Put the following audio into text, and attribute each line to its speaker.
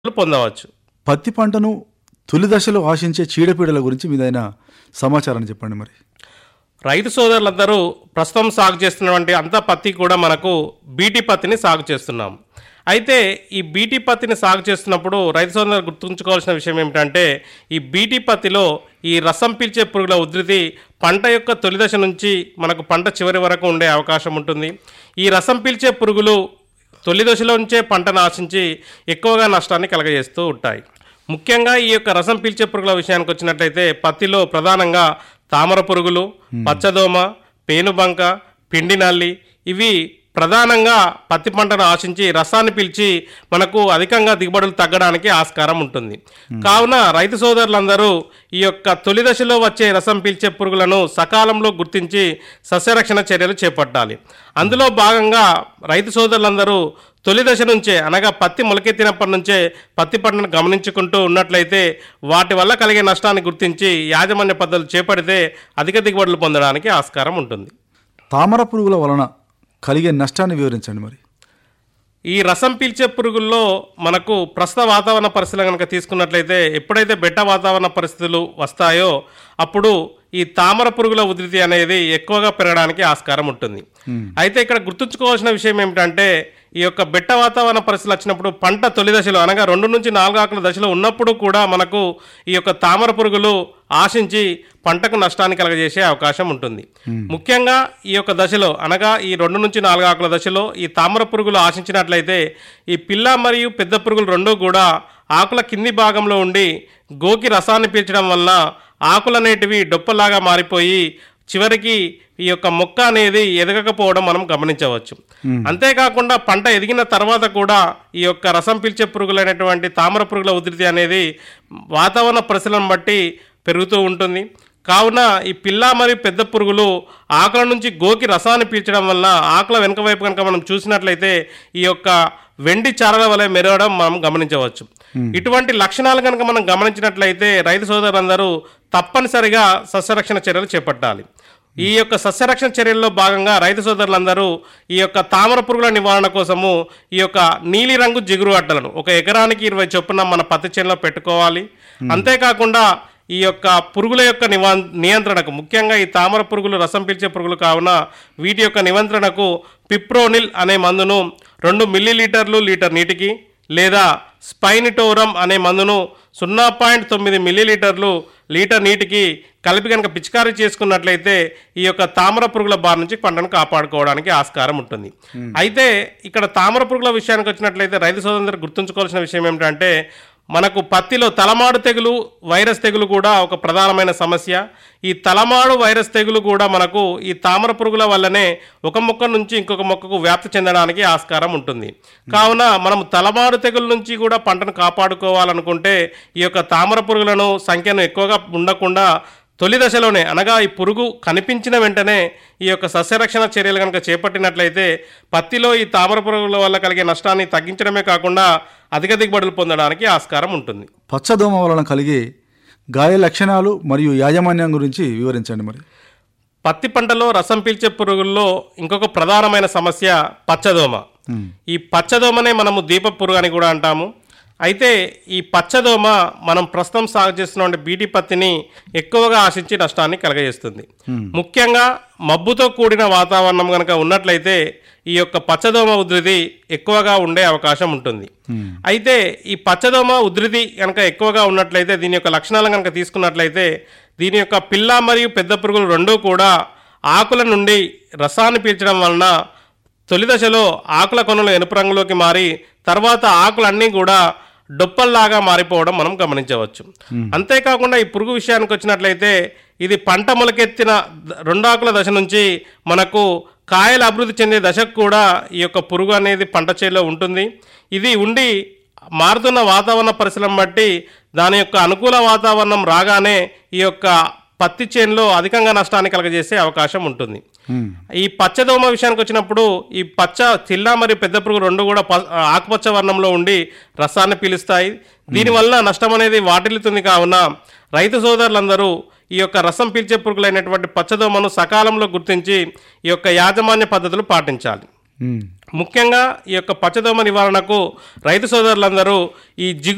Speaker 1: పొందవచ్చు
Speaker 2: పత్తి పంటను తొలి దశలో ఆశించే చీడపీడల గురించి మీదైన సమాచారాన్ని చెప్పండి మరి
Speaker 1: రైతు సోదరులందరూ ప్రస్తుతం సాగు చేస్తున్నటువంటి అంత పత్తి కూడా మనకు బీటీ పత్తిని సాగు చేస్తున్నాం అయితే ఈ బీటీ పత్తిని సాగు చేస్తున్నప్పుడు రైతు సోదరులు గుర్తుంచుకోవాల్సిన విషయం ఏమిటంటే ఈ బీటీ పత్తిలో ఈ రసం పీల్చే పురుగుల ఉధృతి పంట యొక్క తొలి దశ నుంచి మనకు పంట చివరి వరకు ఉండే అవకాశం ఉంటుంది ఈ రసం పీల్చే పురుగులు తొలి దశలో నుంచే పంటను ఆశించి ఎక్కువగా నష్టాన్ని కలగజేస్తూ ఉంటాయి ముఖ్యంగా ఈ యొక్క రసం పీల్చే పురుగుల విషయానికి వచ్చినట్లయితే పత్తిలో ప్రధానంగా తామర పురుగులు పచ్చదోమ పేనుబంక పిండి నల్లి ఇవి ప్రధానంగా పత్తి పంటను ఆశించి రసాన్ని పీల్చి మనకు అధికంగా దిగుబడులు తగ్గడానికి ఆస్కారం ఉంటుంది కావున రైతు సోదరులందరూ ఈ యొక్క తొలి దశలో వచ్చే రసం పీల్చే పురుగులను సకాలంలో గుర్తించి సస్యరక్షణ చర్యలు చేపట్టాలి అందులో భాగంగా రైతు సోదరులందరూ తొలి దశ నుంచే అనగా పత్తి మొలకెత్తినప్పటి నుంచే పత్తి పంటను గమనించుకుంటూ ఉన్నట్లయితే వాటి వల్ల కలిగే నష్టాన్ని గుర్తించి యాజమాన్య పద్ధతులు చేపడితే అధిక దిగుబడులు పొందడానికి ఆస్కారం ఉంటుంది
Speaker 2: తామర పురుగుల వలన కలిగే నష్టాన్ని వివరించండి మరి
Speaker 1: ఈ రసం పీల్చే పురుగుల్లో మనకు ప్రస్తుత వాతావరణ పరిస్థితులు కనుక తీసుకున్నట్లయితే ఎప్పుడైతే బెట్ట వాతావరణ పరిస్థితులు వస్తాయో అప్పుడు ఈ తామర పురుగుల ఉధృతి అనేది ఎక్కువగా పెరగడానికి ఆస్కారం ఉంటుంది అయితే ఇక్కడ గుర్తుంచుకోవాల్సిన విషయం ఏమిటంటే ఈ యొక్క బెట్ట వాతావరణ పరిస్థితులు వచ్చినప్పుడు పంట తొలి దశలో అనగా రెండు నుంచి నాలుగు ఆకుల దశలో ఉన్నప్పుడు కూడా మనకు ఈ యొక్క తామర పురుగులు ఆశించి పంటకు నష్టాన్ని కలగజేసే అవకాశం ఉంటుంది ముఖ్యంగా ఈ యొక్క దశలో అనగా ఈ రెండు నుంచి నాలుగు ఆకుల దశలో ఈ తామర పురుగులు ఆశించినట్లయితే ఈ పిల్ల మరియు పెద్ద పురుగులు రెండూ కూడా ఆకుల కింది భాగంలో ఉండి గోకి రసాన్ని పీల్చడం వల్ల ఆకులు అనేటివి డొప్పలాగా మారిపోయి చివరికి ఈ యొక్క మొక్క అనేది ఎదగకపోవడం మనం గమనించవచ్చు అంతేకాకుండా పంట ఎదిగిన తర్వాత కూడా ఈ యొక్క రసం పీల్చే పురుగులైనటువంటి తామర పురుగుల ఉధృతి అనేది వాతావరణ పరిస్థితులను బట్టి పెరుగుతూ ఉంటుంది కావున ఈ పిల్ల మరియు పెద్ద పురుగులు ఆకుల నుంచి గోకి రసాన్ని పీల్చడం వల్ల ఆకుల వెనుక వైపు కనుక మనం చూసినట్లయితే ఈ యొక్క వెండి చారల వలె మెరవడం మనం గమనించవచ్చు ఇటువంటి లక్షణాలు కనుక మనం గమనించినట్లయితే రైతు సోదరులందరూ తప్పనిసరిగా సస్యరక్షణ చర్యలు చేపట్టాలి ఈ యొక్క సస్యరక్షణ చర్యల్లో భాగంగా రైతు సోదరులందరూ ఈ యొక్క తామర పురుగుల నివారణ కోసము ఈ యొక్క నీలిరంగు జిగురు అడ్డలను ఒక ఎకరానికి ఇరవై చొప్పున మన పత్తి చేనులో పెట్టుకోవాలి అంతేకాకుండా ఈ యొక్క పురుగుల యొక్క నివా నియంత్రణకు ముఖ్యంగా ఈ తామర పురుగులు రసం పీల్చే పురుగులు కావున వీటి యొక్క నియంత్రణకు పిప్రోనిల్ అనే మందును రెండు మిల్లీ లీటర్లు లీటర్ నీటికి లేదా స్పైనిటోరం అనే మందును సున్నా పాయింట్ తొమ్మిది మిల్లీలీటర్లు లీటర్ నీటికి కలిపి కనుక పిచికారీ చేసుకున్నట్లయితే ఈ యొక్క తామర పురుగుల బారి నుంచి పంటను కాపాడుకోవడానికి ఆస్కారం ఉంటుంది అయితే ఇక్కడ తామర పురుగుల విషయానికి వచ్చినట్లయితే రైతు సోదరులందరూ గుర్తుంచుకోవాల్సిన విషయం ఏమిటంటే మనకు పత్తిలో తలమాడు తెగులు వైరస్ తెగులు కూడా ఒక ప్రధానమైన సమస్య ఈ తలమాడు వైరస్ తెగులు కూడా మనకు ఈ తామర పురుగుల వల్లనే ఒక మొక్క నుంచి ఇంకొక మొక్కకు వ్యాప్తి చెందడానికి ఆస్కారం ఉంటుంది కావున మనం తలమాడు తెగుల నుంచి కూడా పంటను కాపాడుకోవాలనుకుంటే ఈ యొక్క తామర పురుగులను సంఖ్యను ఎక్కువగా ఉండకుండా తొలి దశలోనే అనగా ఈ పురుగు కనిపించిన వెంటనే ఈ యొక్క సస్యరక్షణ చర్యలు కనుక చేపట్టినట్లయితే పత్తిలో ఈ తామర పురుగుల వల్ల కలిగే నష్టాన్ని తగ్గించడమే కాకుండా అధిక దిగుబడులు పొందడానికి ఆస్కారం ఉంటుంది
Speaker 2: పచ్చదోమ వలన కలిగే గాయ లక్షణాలు మరియు యాజమాన్యం గురించి వివరించండి మరి
Speaker 1: పత్తి పంటలో రసం పీల్చే పురుగుల్లో ఇంకొక ప్రధానమైన సమస్య పచ్చదోమ ఈ పచ్చదోమనే మనము దీప పురుగు అని కూడా అంటాము అయితే ఈ పచ్చదోమ మనం ప్రస్తుతం సాగు చేస్తున్న బీటీ పత్తిని ఎక్కువగా ఆశించి నష్టాన్ని కలగజేస్తుంది ముఖ్యంగా మబ్బుతో కూడిన వాతావరణం కనుక ఉన్నట్లయితే ఈ యొక్క పచ్చదోమ ఉధృతి ఎక్కువగా ఉండే అవకాశం ఉంటుంది అయితే ఈ పచ్చదోమ ఉధృతి కనుక ఎక్కువగా ఉన్నట్లయితే దీని యొక్క లక్షణాలను కనుక తీసుకున్నట్లయితే దీని యొక్క పిల్ల మరియు పెద్ద పురుగులు రెండూ కూడా ఆకుల నుండి రసాన్ని పీల్చడం వలన తొలి దశలో ఆకుల కొనలు ఎనుపు రంగులోకి మారి తర్వాత ఆకులన్నీ కూడా డొప్పల్లాగా మారిపోవడం మనం గమనించవచ్చు అంతేకాకుండా ఈ పురుగు విషయానికి వచ్చినట్లయితే ఇది పంట మొలకెత్తిన ద- రెండాకుల దశ నుంచి మనకు కాయలు అభివృద్ధి చెందే దశకు కూడా ఈ యొక్క పురుగు అనేది పంట చేలో ఉంటుంది ఇది ఉండి మారుతున్న వాతావరణ పరిస్థితులను బట్టి దాని యొక్క అనుకూల వాతావరణం రాగానే ఈ యొక్క పత్తి చేనులో అధికంగా నష్టాన్ని కలగజేసే అవకాశం ఉంటుంది ఈ పచ్చదోమ విషయానికి వచ్చినప్పుడు ఈ పచ్చ చిల్ల మరియు పెద్ద పురుగు రెండు కూడా ప- ఆకుపచ్చ వర్ణంలో ఉండి రసాన్ని పీలుస్తాయి దీనివల్ల నష్టం అనేది వాటిల్లుతుంది కావున రైతు సోదరులందరూ ఈ యొక్క రసం పీల్చే పురుగులైనటువంటి పచ్చదోమను సకాలంలో గుర్తించి ఈ యొక్క యాజమాన్య పద్ధతులు పాటించాలి
Speaker 2: ఉమ్.
Speaker 1: ముఖ్యంగా ఈ యొక్క పచ్చదోమ నివారణకు రైతు సోదరులందరూ ఈ జిగు